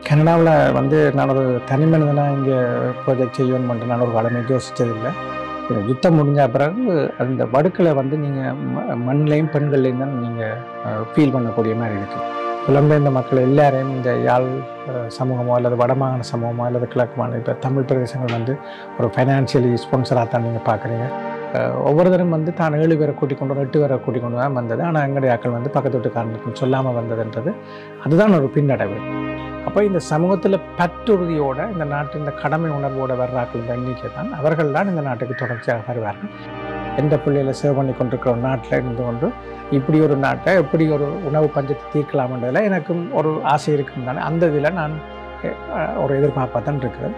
கனடாவில் வந்து நான் ஒரு தனி மனிதனாக இங்கே ப்ராஜெக்ட் செய்யணும் மட்டும் நான் ஒரு வளமை யோசித்ததில்லை இந்த யுத்தம் முடிஞ்ச பிறகு அந்த வடுக்களை வந்து நீங்கள் மண்ணிலையும் பெண்கள்லையும் தான் நீங்கள் ஃபீல் பண்ணக்கூடிய மாதிரி இருக்குது புலம்பெயர்ந்த மக்கள் எல்லாரையும் இந்த யாழ் அஹ், சமூகமோ அல்லது வடமாகாண சமூகமோ அல்லது கிழக்கு மாநில இப்போ தமிழ் பிரதேசங்கள் வந்து ஒரு ஃபைனான்சியலி ஸ்பான்சராக தான் நீங்கள் பார்க்குறீங்க ஒவ்வொரு தரம் வந்து தான் ஏழு பேரை கூட்டிக் கொண்டு வந்து, எட்டு பேரை கூட்டிக் கொண்டு தான் வந்தது ஆனால் எங்களுடைய ஆக்கள் வந்து பக்கத்து வீட்டுக்காரனுக்கு சொல்லாமல் வந்ததுன்றது அதுதான் ஒரு பின்னடைவு அப்போ இந்த சமூகத்தில் பற்றுறுதியோட இந்த நாட்டு இந்த கடமை உணர்வோட வர்றாக்கள் இந்த எண்ணிக்கை தான் அவர்கள் தான் இந்த நாட்டுக்கு தொடர்ச்சியாக வருவார்கள் எந்த பிள்ளைகளை சேவ் பண்ணி கொண்டிருக்கிற ஒரு நாட்டில் இருந்து கொண்டு இப்படி ஒரு நாட்டை எப்படி ஒரு உணவு பஞ்சத்தை தீர்க்கலாம்ன்றதில் எனக்கும் ஒரு ஆசை இருக்கும் தானே அந்த இதில் நான் அஹ், ஒரு எதிர்பார்ப்பாக தான் இருக்கிறேன்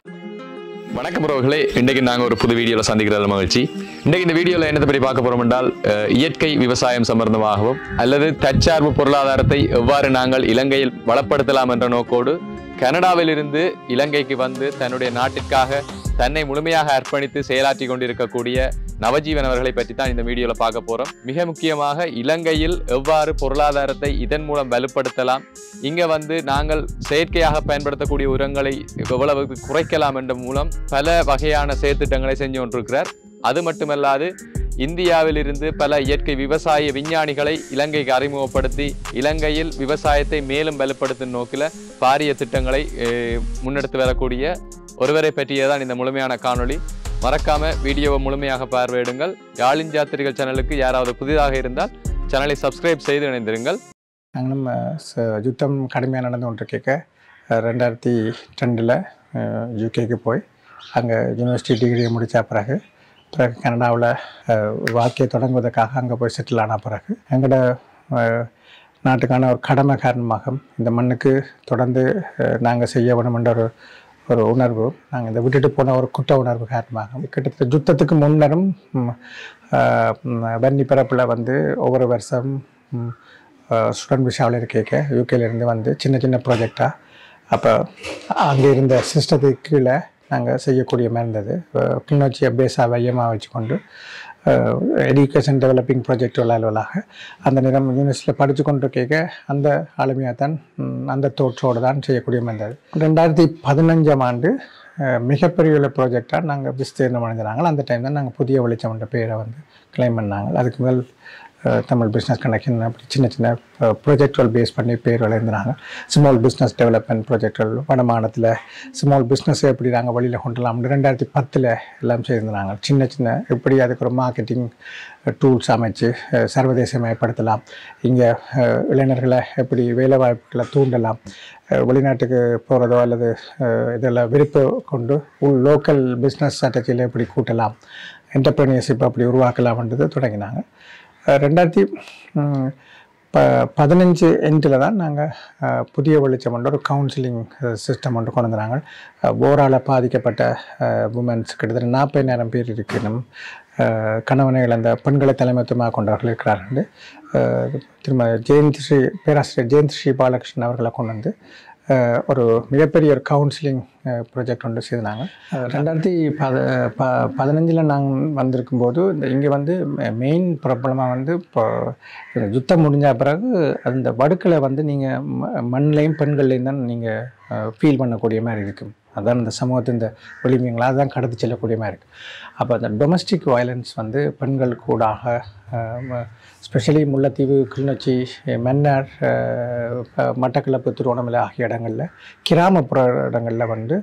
வணக்கம் உறவுகளே இன்றைக்கு நாங்கள் ஒரு புது வீடியோவில் சந்திக்கிறது மகிழ்ச்சி இன்றைக்கு இந்த வீடியோவில் என்னத்தை பற்றி பார்க்க போறோம் என்றால் அஹ், இயற்கை விவசாயம் சம்பந்தமாகவும் அல்லது தற்சார்பு பொருளாதாரத்தை எவ்வாறு நாங்கள் இலங்கையில் வளப்படுத்தலாம் என்ற நோக்கோடு கனடாவிலிருந்து இலங்கைக்கு வந்து தன்னுடைய நாட்டிற்காக தன்னை முழுமையாக அர்ப்பணித்து செயலாற்றி கொண்டிருக்கக்கூடிய நவஜீவன் அவர்களை பற்றி தான் இந்த வீடியோவில் பார்க்க போறோம் மிக முக்கியமாக இலங்கையில் எவ்வாறு பொருளாதாரத்தை இதன் மூலம் வலுப்படுத்தலாம் இங்க வந்து நாங்கள் செயற்கையாக பயன்படுத்தக்கூடிய உரங்களை எவ்வளவு குறைக்கலாம் என்ற மூலம் பல வகையான செயற்திட்டங்களை செஞ்சு கொண்டிருக்கிறார் அது மட்டுமல்லாது இந்தியாவிலிருந்து பல இயற்கை விவசாய விஞ்ஞானிகளை இலங்கைக்கு அறிமுகப்படுத்தி இலங்கையில் விவசாயத்தை மேலும் வலுப்படுத்தும் நோக்கில் பாரிய திட்டங்களை அஹ், முன்னெடுத்து வரக்கூடிய ஒருவரை பற்றியதான் இந்த முழுமையான காணொளி மறக்காம வீடியோவை முழுமையாக பார்வையிடுங்கள் யாழின் ஜாத்திரிகள் சேனலுக்கு யாராவது புதிதாக இருந்தால் சேனலை சப்ஸ்கிரைப் செய்து இணைந்திருங்கள் நாங்களும் அஹ், ச- யுத்தம் கடுமையாக நடந்து கொண்டு கேட்க ரெண்டாயிரத்தி ரெண்டில் யூகேக்கு போய் அங்கே யூனிவர்சிட்டி டிகிரியை முடித்த பிறகு பிறகு கனடாவில் வாழ்க்கையை தொடங்குவதற்காக அங்கே போய் செட்டில் ஆன பிறகு எங்களோட அஹ், நாட்டுக்கான ஒரு கடமை காரணமாக இந்த மண்ணுக்கு தொடர்ந்து நாங்கள் செய்ய வேணும் என்ற ஒரு ஒரு உணர்வு நாங்கள் இந்த விட்டுட்டு போன ஒரு குற்ற உணர்வு காரணமாக கிட்டத்தட்ட யுத்தத்துக்கு முன்னரும் ம், அஹ், ம், வன்னி பிறப்பில் வந்து ஒவ்வொரு வருஷம் ம், ஸ்டூடெண்ட் விஷாவில் இருக்க யூகேலேருந்து வந்து சின்ன சின்ன ப்ராஜெக்டாக அப்போ அங்கே இருந்த சிஸ்டத்துக்கு கீழே நாங்கள் செய்யக்கூடிய மாதிரி இருந்தது அஹ் கிளிநொச்சியை பேஸாக மையமாக வச்சுக்கொண்டு எஜுகேஷன் டெவலப்பிங் ப்ராஜெக்ட் விளையாடுவதாக அந்த நேரம் யூனிவர்சிட்டியில் படித்து கொண்டு கேட்க அந்த ஆளுமையாக தான் ம், அந்த தோற்றோடு தான் செய்யக்கூடிய மாதிரி இருந்தது ரெண்டாயிரத்தி பதினஞ்சாம் ஆண்டு அஹ், மிகப்பெரிய உள்ள ப்ராஜெக்டாக நாங்கள் விஸ்தீர்ணம் அடைஞ்சாங்க அந்த டைம் தான் நாங்கள் புதிய வெளிச்சம் என்ற பேரை வந்து கிளைம் பண்ணாங்க அதுக்கு முதல் அஹ், தமிழ் பிஸ்னஸ் கனெக்ஷன் அப்படி சின்ன சின்ன ப்ராஜெக்டுகள் பேஸ் பண்ணி பேர் விளையாடுறாங்க ஸ்மால் பிஸ்னஸ் டெவலப்மெண்ட் ப்ராஜெக்டுகள் வடமாநிலத்தில் ஸ்மால் பிஸ்னஸை எப்படி நாங்கள் வெளியில் கொண்டு வரலாம்னு ரெண்டாயிரத்தி பத்தில் எல்லாம் செய்திருந்தாங்க சின்ன சின்ன எப்படி அதுக்கு ஒரு மார்க்கெட்டிங் டூல்ஸ் அமைச்சு அஹ், சர்வதேசமயப்படுத்தலாம் இங்கே இளைஞர்களை எப்படி வேலை வாய்ப்புகளை தூண்டலாம் அஹ், வெளிநாட்டுக்கு போகிறதோ அல்லது அஹ், இதில் விருப்ப கொண்டு உள் லோக்கல் பிஸ்னஸ் ஸ்ட்ராட்டஜியில் எப்படி கூட்டலாம் என்டர்பிரினியர்ஷிப் அப்படி உருவாக்கலாம்ன்றது தொடங்கினாங்க அஹ், ரெண்டாயிரத்தி ம், ப பதினஞ்சு எண்டில் தான் நாங்கள் புதிய வெளிச்சம் கொண்ட ஒரு கவுன்சிலிங் சிஸ்டம் ஒன்று கொண்டு வந்தாங்க போரால் பாதிக்கப்பட்ட உமன்ஸ் கிட்டத்தட்ட நாற்பதினாயிரம் பேர் இருக்கணும் அஹ், கணவனை இழந்த பெண்களை தலைமைத்துவமாக கொண்டவர்கள் இருக்கிறார்கள் அஹ், திரும்ப ஜெயந்த் ஸ்ரீ பேராசிரியர் ஜெயந்த் ஸ்ரீ பாலகிருஷ்ணன் அவர்களை கொண்டு வந்து அஹ், ஒரு மிகப்பெரிய ஒரு கவுன்சிலிங் ப்ராஜெக்ட் ஒன்று செய்தாங்க அஹ், ரெண்டாயிரத்தி பத ப பதினஞ்சில் நாங்கள் வந்திருக்கும் போது இந்த இங்கே வந்து மெயின் ப்ராப்ளமாக வந்து இப்போ இந்த யுத்தம் முடிஞ்ச பிறகு அந்த வடுக்களை வந்து நீங்கள் மண்ணிலையும் பெண்கள்லையும் தான் நீங்கள் ஃபீல் பண்ணக்கூடிய மாதிரி இருக்கும் அதான் இந்த சமூகத்தின் இந்த வலிமைங்களா அதுதான் கடத்தி செல்லக்கூடிய மாதிரி இருக்குது அப்போ அந்த டொமஸ்டிக் வயலன்ஸ் வந்து பெண்கள் கூடாக ஸ்பெஷலி முல்லைத்தீவு கிளிநொச்சி மன்னார் அஹ், ப- மட்டக்களப்பு திருவண்ணாமலை ஆகிய இடங்களில் கிராமப்புற இடங்களில் வந்து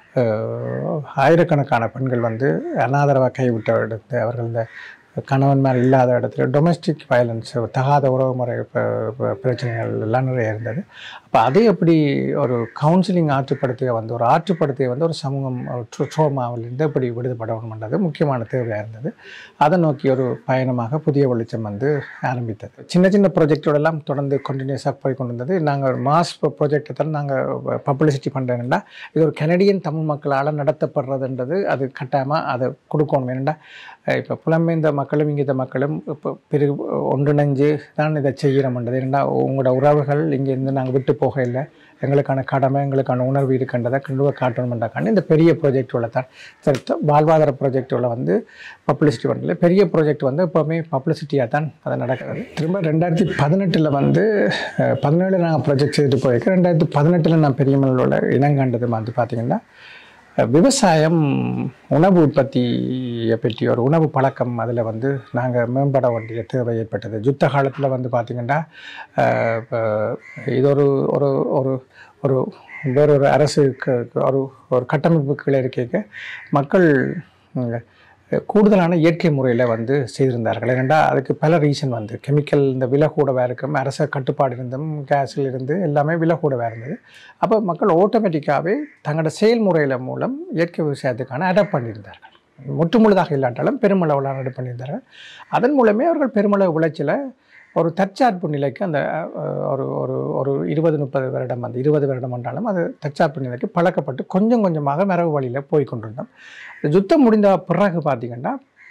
அஹ், ஆயிரக்கணக்கான பெண்கள் வந்து அனாதரவாக கைவிட்ட இடத்து அவர்கள் இந்த கணவன்மார் இல்லாத இடத்துல டொமஸ்டிக் வயலன்ஸ் தகாத உறவு முறை ப- ப- பிரச்சனைகள் எல்லாம் நிறைய இருந்தது அப்போ அதை எப்படி ஒரு கவுன்சிலிங் ஆற்றுப்படுத்திய வந்து ஒரு ஆற்றுப்படுத்திய வந்து ஒரு சமூகம் ட்ரோமாவிலிருந்து எப்படி விடுதப்படணும்ன்றது முக்கியமான தேவையாக இருந்தது அதை நோக்கி ஒரு பயணமாக புதிய வெளிச்சம் வந்து ஆரம்பித்தது சின்ன சின்ன ப்ராஜெக்டோடெல்லாம் தொடர்ந்து கண்டினியூஸாக போய் கொண்டு வந்தது நாங்கள் ஒரு மாஸ் ப்ராஜெக்டை தான் நாங்கள் பப்ளிசிட்டி பண்ணுறேன்டா இது ஒரு கனடியன் தமிழ் மக்களால் நடத்தப்படுறதுன்றது அது கட்டாயமாக அதை கொடுக்கணும் ஏன்னா இப்போ புலம்பெயர்ந்த மக்களும் இங்கித்த மக்களும் இப்போ பெரு ஒன்றிணைஞ்சு தான் இதை செய்கிறோம்ன்றது ஏன்னா உங்களோட உறவுகள் இங்கேருந்து நாங்கள் விட்டு போக இல்லை எங்களுக்கான கடமை எங்களுக்கான உணர்வு இருக்கின்றதை கண்டுவ காட்டணுமெண்டாக்காண்டி இந்த பெரிய ப்ராஜெக்டுள்ள தான் சரி த- வாழ்வாதார ப்ராஜெக்டுள்ள வந்து பப்ளிசிட்டி பண்ணல பெரிய ப்ராஜெக்ட் வந்து எப்போவுமே பப்ளிசிட்டியாக தான் அது நடக்கிறது திரும்ப ரெண்டாயிரத்தி பதினெட்டில் வந்து பதினேழு நாங்கள் ப்ராஜெக்ட் செய்துட்டு போயிருக்கேன் ரெண்டாயிரத்தி பதினெட்டில் நான் பெரியமலோட இனங்காண்டது வந்து பார்த்திங்கன்னா அஹ், விவசாயம் உணவு உற்பத்தியை பற்றி ஒரு உணவு பழக்கம் அதில் வந்து நாங்கள் மேம்பட வேண்டிய தேவை ஏற்பட்டது யுத்த காலத்தில் வந்து பார்த்திங்கன்னா அஹ், இப்ப இது ஒரு ஒரு ஒரு ஒரு வேறொரு அரசு க- ஒரு ஒரு கட்டமைப்பு கீழே இருக்க மக்கள் உம், கூடுதலான இயற்கை முறையில் வந்து செய்திருந்தார்கள் ஏனெண்டா அதுக்கு பல ரீசன் வந்து கெமிக்கல் இந்த விலை கூடவே இருக்கும் அரச கட்டுப்பாடு இருந்தும் கேஸில் இருந்து எல்லாமே விலை கூடவே இருந்தது அப்போ மக்கள் ஆட்டோமேட்டிக்காகவே தங்களோட செயல்முறையில் மூலம் இயற்கை விவசாயத்துக்கான அடாப்ட் பண்ணியிருந்தார்கள் முற்று முழுதாக இல்லாட்டாலும் பெருமளவில் அடாப்ட் பண்ணியிருந்தார்கள் அதன் மூலமே அவர்கள் பெருமளவு விளைச்சலை ஒரு தற்சார்பு நிலைக்கு அந்த அஹ், ஒரு ஒரு ஒரு இருபது முப்பது வருடம் அந்த இருபது வருடம் என்றாலும் அது தற்சார்பு நிலைக்கு பழக்கப்பட்டு கொஞ்சம் கொஞ்சமாக மரபு வழியில் போய் கொண்டிருந்தோம் இந்த யுத்தம் முடிந்த பிறகு பார்த்தீங்கன்னா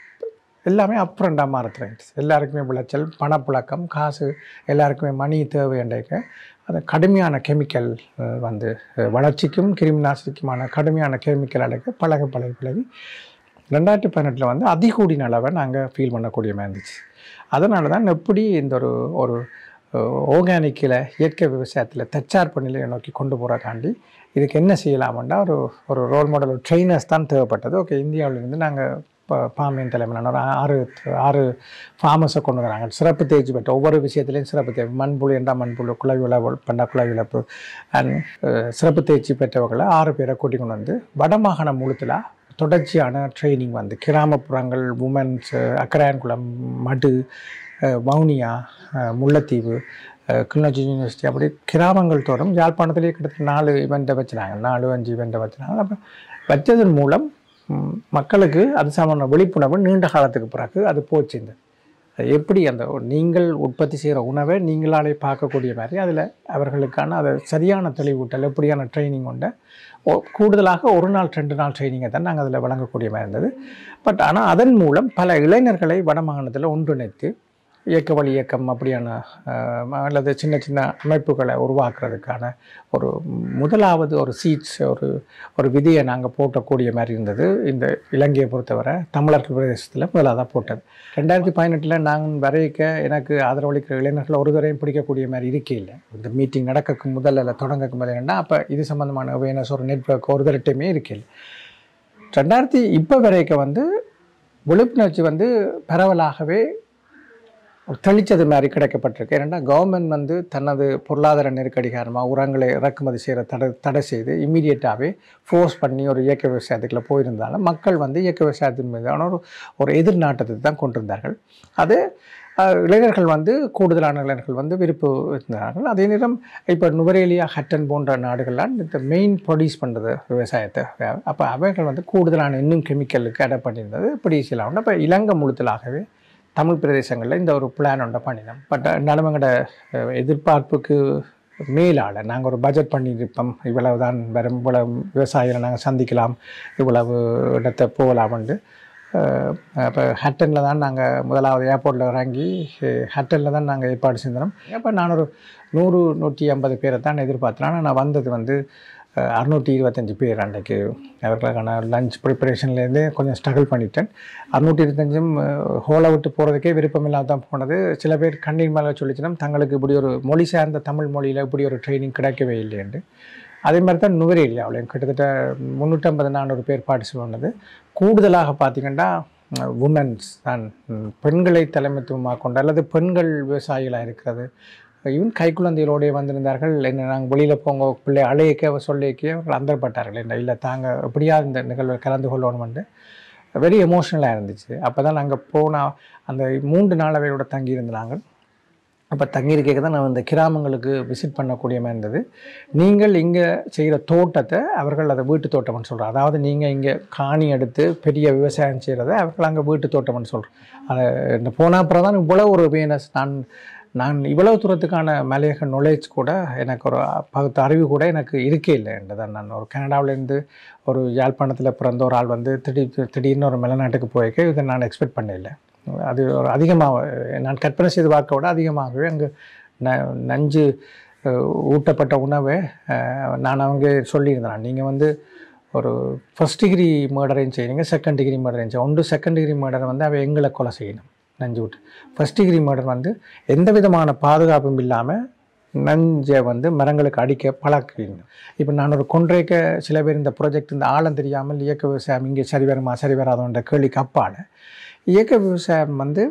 எல்லாமே அப்ரண்டாக மாறத்துறேன் எல்லாருக்குமே விளைச்சல் பணப்புழக்கம் காசு எல்லாருக்குமே மணி தேவை என்றைக்கு அது கடுமையான கெமிக்கல் அஹ், வந்து அஹ், வளர்ச்சிக்கும் கிருமி நாசினிக்குமான கடுமையான கெமிக்கல் அடைக்க பழக பழகி பழகி ரெண்டாயிரத்தி பதினெட்டில் வந்து அதிகூடின அளவை நாங்கள் ஃபீல் பண்ணக்கூடிய மாதிரி இருந்துச்சு அதனால தான் எப்படி இந்த ஒரு ஒரு ஆர்கானிக்கில் இயற்கை விவசாயத்தில் தற்சார்பு நிலையை நோக்கி கொண்டு போகிறக்காண்டி இதுக்கு என்ன செய்யலாம்னா ஒரு ஒரு ரோல் மாடல் ஒரு ட்ரெயினர்ஸ் தான் தேவைப்பட்டது ஓகே இந்தியாவிலேருந்து நாங்கள் இப்போ பாமியன் தலைமையிலான ஒரு ஆறு ஆறு ஃபார்மர்ஸை கொண்டு வராங்க சிறப்பு தேர்ச்சி பெற்ற ஒவ்வொரு விஷயத்துலையும் சிறப்பு தேர்ச்சி மண்புழு என்றால் மண்புழு குழாய் விளவு பண்ண குழாய் விளப்பு அண்ட் சிறப்பு தேர்ச்சி பெற்றவர்களை ஆறு பேரை கூட்டி கொண்டு வந்து வடமாகாண முழுத்தில் தொடர்ச்சியான ட்ரைனிங் வந்து கிராமப்புறங்கள் உமன்ஸ் அக்கராயன்குளம் மடு அஹ், வவுனியா அஹ், முல்லைத்தீவு அஹ், கிளிநொச்சி யூனிவர்சிட்டி அப்படி கிராமங்கள் தோறும் யாழ்ப்பாணத்திலேயே கிட்டத்தட்ட நாலு இவெண்ட்டை வச்சுனாங்க நாலு அஞ்சு இவெண்ட்டை வச்சுனாங்க அப்போ வச்சதன் மூலம் ம், மக்களுக்கு அது சம்பந்த விழிப்புணர்வு நீண்ட காலத்துக்கு பிறகு அது போச்சு இந்த அது எப்படி அந்த ஒரு நீங்கள் உற்பத்தி செய்கிற உணவை நீங்களாலே பார்க்கக்கூடிய மாதிரி அதில் அவர்களுக்கான அதை சரியான தெளிவூட்டல் எப்படியான ட்ரைனிங் உண்ட ஓ- கூடுதலாக ஒரு நாள் ரெண்டு நாள் ட்ரைனிங்கை தான் நாங்கள் அதில் வழங்கக்கூடிய மாதிரி இருந்தது பட் ஆனால் அதன் மூலம் பல இளைஞர்களை வடமாகாணத்தில் ஒன்றிணைத்து இயக்க வழி இயக்கம் அப்படியான அஹ், அல்லது சின்ன சின்ன அமைப்புகளை உருவாக்குறதுக்கான ஒரு முதலாவது ஒரு சீட்ஸ் ஒரு ஒரு விதியை நாங்கள் போட்டக்கூடிய மாதிரி இருந்தது இந்த இலங்கையை பொறுத்தவரை தமிழர்கள் பிரதேசத்தில் முதலாக போட்டது ரெண்டாயிரத்தி பதினெட்டில் நாங்கள் வரைக்க எனக்கு ஆதரவளிக்கிற இளைஞர்கள் ஒரு தரையும் பிடிக்கக்கூடிய மாதிரி இருக்கே இல்லை இந்த மீட்டிங் நடக்கக்கு முதல்ல இல்லை தொடங்கக்கு முதல்ல என்னன்னா அப்போ இது சம்மந்தமான அவேர்னஸ் ஒரு நெட்ஒர்க் ஒரு தரட்டையுமே இருக்கே இல்லை ரெண்டாயிரத்தி இப்போ வரைக்கும் வந்து விழிப்புணர்ச்சி வந்து பரவலாகவே ஒரு தெளிச்சது மாதிரி கிடைக்கப்பட்டிருக்கு ஏன்னா கவர்மெண்ட் வந்து தனது பொருளாதார நெருக்கடி காரணமாக உரங்களை இறக்குமதி செய்கிற தடை தடை செய்து இம்மீடியட்டாகவே ஃபோர்ஸ் பண்ணி ஒரு இயக்க விவசாயத்துக்குள்ள போயிருந்தாலும் மக்கள் வந்து இயக்க விவசாயத்தின் மீதான ஒரு ஒரு எதிர்நாட்டத்தை தான் கொண்டிருந்தார்கள் அது அஹ், இளைஞர்கள் வந்து கூடுதலான இளைஞர்கள் வந்து விருப்பு இருந்தார்கள் அதே நேரம் இப்போ நுவரேலியா ஹட்டன் போன்ற நாடுகள்லாம் இந்த மெயின் ப்ரொடியூஸ் பண்ணுறது விவசாயத்தை அப்போ அவைகள் வந்து கூடுதலான இன்னும் கெமிக்கலுக்கு அடாப்ட் பண்ணியிருந்தது இப்படி செய்யலாம் அப்போ இலங்கை முழுத்தலாகவே தமிழ் பிரதேசங்களில் இந்த ஒரு பிளான் ஒன்றை பண்ணினோம் பட் இருந்தாலும் எங்களோட அஹ், எதிர்பார்ப்புக்கு மேலால் நாங்கள் ஒரு பட்ஜெட் பண்ணியிருப்போம் இவ்வளவு தான் வரும் இவ்வளவு விவசாயிகளை நாங்கள் சந்திக்கலாம் இவ்வளவு இடத்தை போகலாம்னு அப்போ ஹட்டனில் தான் நாங்கள் முதலாவது ஏர்போர்ட்டில் இறங்கி ஹட்டனில் தான் நாங்கள் ஏற்பாடு செஞ்சோம் அப்போ நான் ஒரு நூறு நூற்றி ஐம்பது பேரை தான் எதிர்பார்த்தேன் ஆனால் நான் வந்தது வந்து அஹ், அறுநூற்றி இருபத்தஞ்சி பேர் அன்றைக்கு அவர்களுக்கான லஞ்ச் ப்ரிப்பரேஷன்லேருந்தே கொஞ்சம் ஸ்ட்ரகிள் பண்ணிட்டேன் அறுநூற்றி இருபத்தஞ்சும் ஹோலை விட்டு போகிறதுக்கே விருப்பம் இல்லாத தான் போனது சில பேர் கண்ணீர் மேலே சொல்லிச்சுன்னா தங்களுக்கு இப்படி ஒரு மொழி சார்ந்த தமிழ் மொழியில் இப்படி ஒரு ட்ரைனிங் கிடைக்கவே இல்லைன்னு அதே மாதிரி தான் நுவரேலியாவில் கிட்டத்தட்ட முந்நூற்றம்பது நானூறு பேர் பார்ட்டிசிபேட் பண்ணது கூடுதலாக பார்த்தீங்கன்னா உமன்ஸ் தான் ம், பெண்களை தலைமைத்துவமாக கொண்ட அல்லது பெண்கள் விவசாயிகளாக இருக்கிறது ஈவன் கைக்குழந்தைகளோடய வந்திருந்தார்கள் என்ன நாங்கள் வெளியில் போங்க பிள்ளை அழைக்க சொல்லிக்க அவர்கள் அந்தப்பட்டார்கள் என்ன இல்லை தாங்க எப்படியா இந்த நிகழ்வில் கலந்து கொள்ளணும்னு வெரி எமோஷ்னலாக இருந்துச்சு அப்போ தான் நாங்கள் போனால் அந்த மூன்று நாள் அவையோட தங்கியிருந்த நாங்கள் அப்போ தங்கியிருக்க தான் நான் இந்த கிராமங்களுக்கு விசிட் பண்ணக்கூடிய மாதிரி இருந்தது நீங்கள் இங்கே செய்கிற தோட்டத்தை அவர்கள் அதை வீட்டு தோட்டம்னு சொல்கிறாங்க அதாவது நீங்கள் இங்கே காணி எடுத்து பெரிய விவசாயம் செய்கிறத அவர்கள் அங்கே வீட்டு தோட்டம்னு சொல்கிறோம் அதை இந்த போன அப்புறம் தான் இவ்வளோ ஒரு வேனஸ் நான் நான் இவ்வளவு தூரத்துக்கான மலையக knowledge கூட எனக்கு ஒரு பகுத்த அறிவு கூட எனக்கு இருக்கே இல்லை என்றதான் நான் ஒரு கனடாவிலேருந்து ஒரு யாழ்ப்பாணத்தில் பிறந்த ஒரு ஆள் வந்து திடீர் திடீர்னு ஒரு வெளிநாட்டுக்கு போயிருக்க இதை நான் எக்ஸ்பெக்ட் பண்ணல அது ஒரு அதிகமாக நான் கற்பனை செய்து பார்க்க விட அதிகமாகவே அங்கே ந நஞ்சு அஹ், ஊட்டப்பட்ட உணவை அஹ், நான் அவங்க சொல்லியிருந்தேன் நீங்கள் வந்து ஒரு ஃபர்ஸ்ட் டிகிரி மர்டரையும் செய்யுங்க செகண்ட் டிகிரி மர்டரையும் செய்யும் ஒன்று செகண்ட் டிகிரி மர்டர் வந்து அவ எங்களை கொலை செய்யணும் நஞ்சு விட்டு ஃபர்ஸ்ட் டிகிரி மர்டர் வந்து எந்த விதமான பாதுகாப்பும் இல்லாமல் நஞ்சை வந்து மரங்களுக்கு அடிக்க பழக்கிடணும் இப்போ நான் ஒரு கொன்றைக்க சில பேர் இந்த ப்ராஜெக்ட் இந்த ஆழம் தெரியாமல் இயக்க விவசாயம் இங்கே சரி வருமா சரி வராதோன்ற கேள்விக்கு அப்பால் இயக்க விவசாயம் வந்து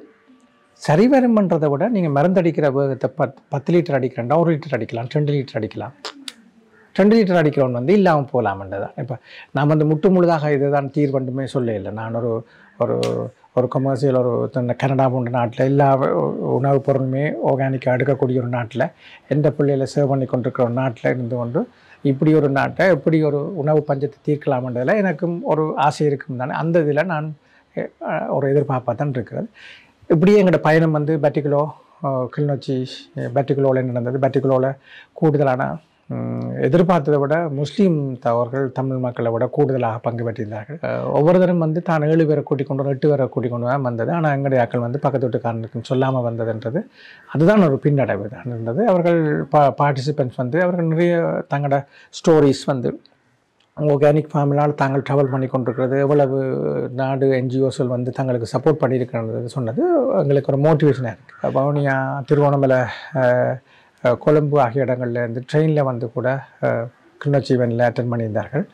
சரி வருமன்றதை விட நீங்கள் மருந்தடிக்கிற வேகத்தை பத் பத்து லிட்டர் அடிக்கிறேன்டா ஒரு லிட்டர் அடிக்கலாம் ரெண்டு லிட்டர் அடிக்கலாம் ரெண்டு லிட்டர் அடிக்கிறவன் வந்து இல்லாமல் போகலாமன்றது தான் இப்போ நான் வந்து முட்டு முழுதாக இதுதான் தீர்வண்டுமே சொல்ல இல்லை நான் ஒரு ஒரு ஒரு கமர்ஷியல் ஒரு இந்த கனடா போன்ற நாட்டில் எல்லா உணவுப் பொருளுமே ஆர்கானிக்காக எடுக்கக்கூடிய ஒரு நாட்டில் எந்த பிள்ளைகளை சேவ் பண்ணி கொண்டிருக்கிற ஒரு நாட்டில் இருந்து கொண்டு இப்படி ஒரு நாட்டை எப்படி ஒரு உணவு பஞ்சத்தை தீர்க்கலாம்ன்றதில் எனக்கும் ஒரு ஆசை இருக்கும் தானே அந்த இதில் நான் அஹ், ஒரு எதிர்பார்ப்பாக தான் இருக்கிறது இப்படியே எங்களோட பயணம் வந்து பட்டிக்குலோ கிளிநொச்சி பட்டிக்குலோவில் என்ன நடந்தது பட்டிக்குலோவில் கூடுதலான ம், எதிர்பார்த்ததை விட முஸ்லீம் தவர்கள் தமிழ் மக்களை விட கூடுதலாக பங்கு பெற்றிருந்தார்கள் அஹ், ஒவ்வொரு தரம் வந்து தான் ஏழு பேரை கூட்டிக் கொண்டு வரும், எட்டு பேரை கூட்டிக் கொண்டு தான் வந்தது ஆனால் எங்களுடைய ஆக்கள் வந்து பக்கத்து வீட்டுக்காரனுக்கும் சொல்லாமல் வந்ததுன்றது அதுதான் ஒரு பின்னடைவு தான் இருந்தது அவர்கள் பா பார்ட்டிசிபெண்ட்ஸ் வந்து அவர்கள் நிறைய தங்களோட ஸ்டோரிஸ் வந்து ஆர்கானிக் ஃபார்மினால் தாங்கள் ட்ராவல் பண்ணி கொண்டிருக்கிறது எவ்வளவு நாடு என்ஜிஓஸ்கள் வந்து தங்களுக்கு சப்போர்ட் பண்ணியிருக்கிறது சொன்னது எங்களுக்கு ஒரு மோட்டிவேஷனாக இருக்குது வவுனியா திருவோணமலை அஹ், அஹ், கொழும்பு ஆகிய இடங்கள்ல இருந்து ட்ரெயினில் வந்து கூட அஹ், கிளிநொச்சி இவெண்ட்டில் அட்டன் பண்ணியிருந்தார்கள்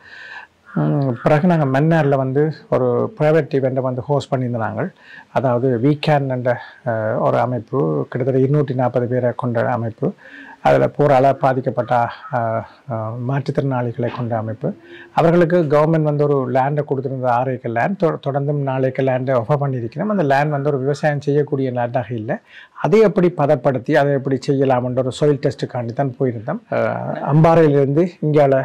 உம், பிறகு நாங்கள் மன்னாரில் வந்து ஒரு ப்ரைவேட் இவெண்ட்டை வந்து ஹோஸ்ட் பண்ணியிருந்தாங்க அதாவது வீக்கேன் என்ற அஹ், ஒரு அமைப்பு கிட்டத்தட்ட இருநூற்றி நாற்பது பேரை கொண்ட அமைப்பு அதில் போரால் பாதிக்கப்பட்ட அஹ், அஹ், மாற்றுத்திறனாளிகளை கொண்ட அமைப்பு அவர்களுக்கு கவர்மெண்ட் வந்து ஒரு லேண்டை கொடுத்துருந்த ஆறு ஏக்கர் லேண்ட் தொடர்ந்தும் நாலு ஏக்கர் லேண்டை ஆஃபர் பண்ணியிருக்கிறோம் அந்த லேண்ட் வந்து ஒரு விவசாயம் செய்யக்கூடிய லேண்டாக இல்லை அதை எப்படி பதப்படுத்தி அதை எப்படி செய்யலாம்ன்ற ஒரு soil டெஸ்ட்டுக்காண்டி தான் போயிருந்தோம் அஹ், அம்பாறையிலிருந்து இந்தியாவில்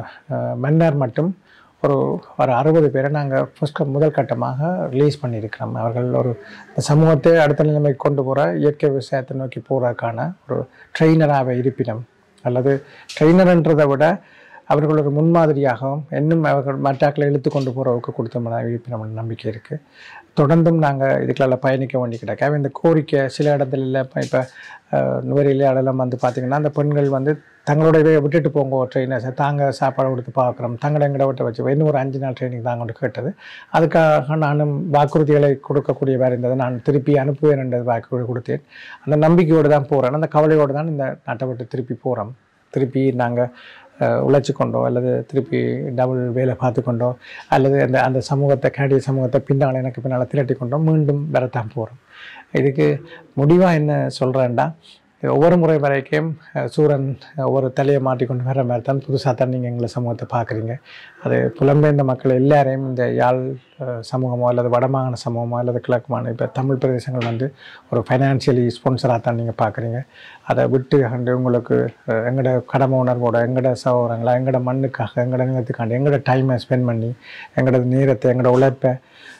மன்னார் மட்டும் ஒரு ஒரு அறுபது பேரை நாங்கள் ஃபர்ஸ்ட் முதல் கட்டமாக ரிலீஸ் பண்ணியிருக்கிறோம் அவர்கள் ஒரு இந்த சமூகத்தை அடுத்த நிலைமைக்கு கொண்டு போகிற இயற்கை விவசாயத்தை நோக்கி போகிறதுக்கான ஒரு ட்ரெயினராக இருப்பினம் அல்லது ட்ரெயினர்ன்றதை விட அவர்கள் ஒரு முன்மாதிரியாகவும் இன்னும் அவர்கள் மற்றாக்களை இழுத்து கொண்டு போகிறவுக்கு கொடுத்த இருப்பினம் நம்பிக்கை இருக்குது தொடர்ந்தும் நாங்கள் இதுக்கெல்லாம் பயணிக்க வேண்டி கிடக்க இந்த கோரிக்கை சில இடத்துல இப்போ இப்போ நுவரையிலே அதெல்லாம் வந்து பார்த்திங்கன்னா அந்த பெண்கள் வந்து தங்களோட இதை விட்டுட்டு போங்க ஒரு ட்ரெயினர்ஸை தாங்க சாப்பாடு கொடுத்து பார்க்குறோம் தங்களை எங்கட விட்டு வச்சு இன்னும் ஒரு அஞ்சு நாள் ட்ரைனிங் தாங்க கொண்டு கேட்டது அதுக்காக நானும் வாக்குறுதிகளை கொடுக்கக்கூடிய வேறு இருந்தது நான் திருப்பி அனுப்புவேன் என்ற வாக்குறுதி கொடுத்தேன் அந்த நம்பிக்கையோடு தான் போகிறேன் அந்த கவலையோடு தான் இந்த நாட்டை விட்டு திருப்பி போகிறோம் திருப்பி நாங்கள் உழைச்சி கொண்டோ அல்லது திருப்பி டபுள் வேலை பார்த்து கொண்டோ அல்லது அந்த அந்த சமூகத்தை கனடிய சமூகத்தை பின்னால் எனக்கு பின்னால் திரட்டி கொண்டோ மீண்டும் வரத்தான் போகிறோம் இதுக்கு முடிவாக என்ன சொல்கிறேன்டா ஒவ்வொரு முறை வரைக்கும் அஹ், சூரன் ஒவ்வொரு தலையை மாட்டிக்கொண்டு வர மாதிரி தான் புதுசாக தான் நீங்கள் எங்களை சமூகத்தை பார்க்குறீங்க அது புலம்பெயர்ந்த மக்கள் எல்லாரையும் இந்த யாழ் அஹ், சமூகமோ அல்லது வடமாகாண சமூகமோ அல்லது கிழக்கு மாநில இப்போ தமிழ் பிரதேசங்கள் வந்து ஒரு ஃபைனான்சியலி ஸ்பான்சராக தான் நீங்கள் பார்க்குறீங்க அதை விட்டு கண்டு உங்களுக்கு அஹ், எங்களோட கடமை உணர்வோட எங்களோட சகோதரங்களா எங்களோட மண்ணுக்காக எங்களோட நிலத்துக்காண்டி எங்களோட டைமை ஸ்பெண்ட் பண்ணி எங்களோட நேரத்தை எங்களோட உழைப்பை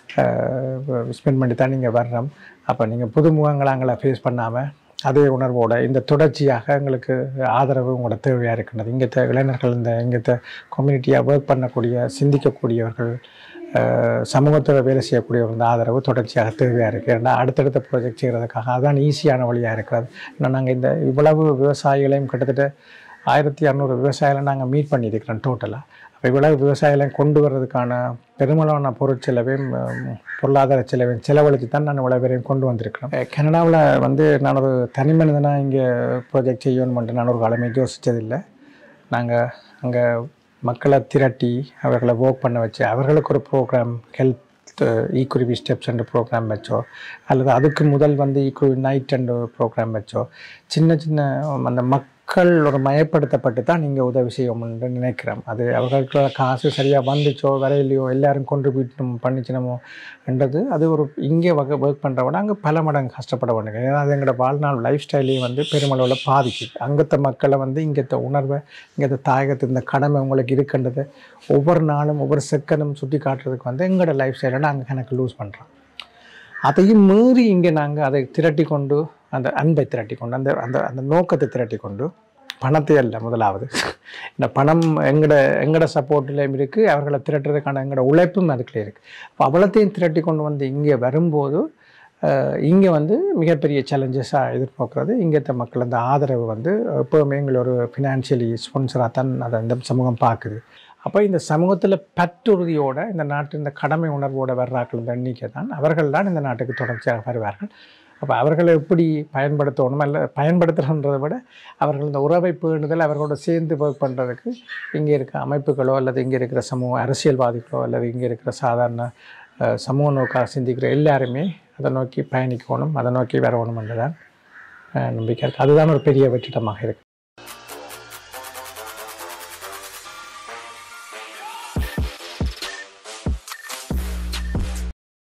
ஸ்பெண்ட் பண்ணி தான் நீங்கள் வர்றோம் அப்போ நீங்கள் புது முகங்களாங்களை ஃபேஸ் பண்ணாமல் அதே உணர்வோட இந்த தொடர்ச்சியாக எங்களுக்கு ஆதரவு உங்களோட தேவையாக இருக்கின்றது இங்கத்த இளைஞர்கள் இந்த இங்கத்த கம்யூனிட்டியாக ஒர்க் பண்ணக்கூடிய சிந்திக்கக்கூடியவர்கள் அஹ், சமூகத்தில் வேலை செய்யக்கூடியவர்கள் இந்த ஆதரவு தொடர்ச்சியாக தேவையாக இருக்குது ஏன்னா அடுத்தடுத்த ப்ராஜெக்ட் செய்கிறதுக்காக அதான் ஈஸியான வழியாக இருக்கிறது ஏன்னா நாங்கள் இந்த இவ்வளவு விவசாயிகளையும் கிட்டத்தட்ட ஆயிரத்தி இரநூறு விவசாயிகளை நாங்கள் மீட் பண்ணியிருக்கிறோம் டோட்டலாக அப்போ இவ்வளவு விவசாயிகளையும் கொண்டு வர்றதுக்கான பெருமளவான பொருட்செலவையும் உம், பொருளாதார செலவையும் செலவழித்து தான் நான் இவ்வளோ பேரையும் கொண்டு வந்திருக்கிறேன் கனடாவில் வந்து நான் ஒரு தனி மனிதனாக இங்கே ப்ராஜெக்ட் செய்யணுமென்று நான் ஒரு காலமே யோசித்ததில்லை நாங்கள் அங்கே மக்களை திரட்டி அவர்களை ஒர்க் பண்ண வச்சு அவர்களுக்கு ஒரு ப்ரோக்ராம் ஹெல்த் ஈக்குரிவி ஸ்டெப்ஸ் என்ற ப்ரோக்ராம் வச்சோ அல்லது அதுக்கு முதல் வந்து ஈக்குவி நைட் என்ற ப்ரோக்ராம் வச்சோ சின்ன சின்ன அந்த மக்கள் ஒரு மயப்படுத்தப்பட்டு தான் நீங்கள் உதவி செய்யணும்னு நினைக்கிறோம் அது அவர்களுக்கு காசு சரியாக வந்துச்சோ வரையிலையோ எல்லாரும் contribute பண்ணிச்சினமோ என்றது அது ஒரு இங்கே வகை ஒர்க் பண்ணுற விட அங்கே பல மடங்கு கஷ்டப்பட வேண்டிய ஏன்னா அது எங்களோட வாழ்நாள் லைஃப் ஸ்டைலையும் வந்து பெருமளவில் பாதிக்குது அங்கத்த மக்களை வந்து இங்கத்த உணர்வை இங்கத்த தாயகத்து இந்த கடமை உங்களுக்கு இருக்கின்றது ஒவ்வொரு நாளும் ஒவ்வொரு செகண்டும் சுட்டி காட்டுறதுக்கு வந்து எங்களோட லைஃப் ஸ்டைலை நாங்கள் கணக்கு லூஸ் பண்ணுறோம் அதையும் மீறி இங்கே நாங்கள் அதை திரட்டி கொண்டு அந்த அன்பை திரட்டி கொண்டு அந்த அந்த அந்த நோக்கத்தை திரட்டி கொண்டு பணத்தை அல்ல முதலாவது இந்த பணம் எங்கட எங்கட சப்போர்ட்லேயும் இருக்குது அவர்களை திரட்டுறதுக்கான எங்களோட உழைப்பும் அதுக்குள்ளே இருக்குது அப்போ அவ்வளோத்தையும் திரட்டி கொண்டு வந்து இங்கே வரும்போது இங்கே வந்து மிகப்பெரிய சேலஞ்சஸாக எதிர்பார்க்குறது இங்கத்த மக்கள் அந்த ஆதரவு வந்து எப்போவுமே எங்களை ஒரு ஃபினான்ஷியலி ஸ்பான்சராக தான் அதை இந்த சமூகம் பார்க்குது அப்போ இந்த சமூகத்தில் பற்றுறுதியோட இந்த நாட்டு இந்த கடமை உணர்வோட வர்றாக்கள் இந்த எண்ணிக்கை தான் அவர்கள் தான் இந்த நாட்டுக்கு தொடர்ச்சியாக வருவார்கள் அப்போ அவர்களை எப்படி பயன்படுத்தணும் அல்ல பயன்படுத்துகிறன்றதை விட அவர்கள் இந்த உறவை பேணுதல் அவர்களோட சேர்ந்து ஒர்க் பண்ணுறதுக்கு இங்கே இருக்க அமைப்புகளோ அல்லது இங்கே இருக்கிற சமூக அரசியல்வாதிகளோ அல்லது இங்கே இருக்கிற சாதாரண அஹ், சமூக நோக்காக சிந்திக்கிற எல்லாருமே அதை நோக்கி பயணிக்கணும் அதை நோக்கி வரணும் என்றுதான் அஹ், நம்பிக்கை இருக்குது அதுதான் ஒரு பெரிய வெற்றிடமாக இருக்குது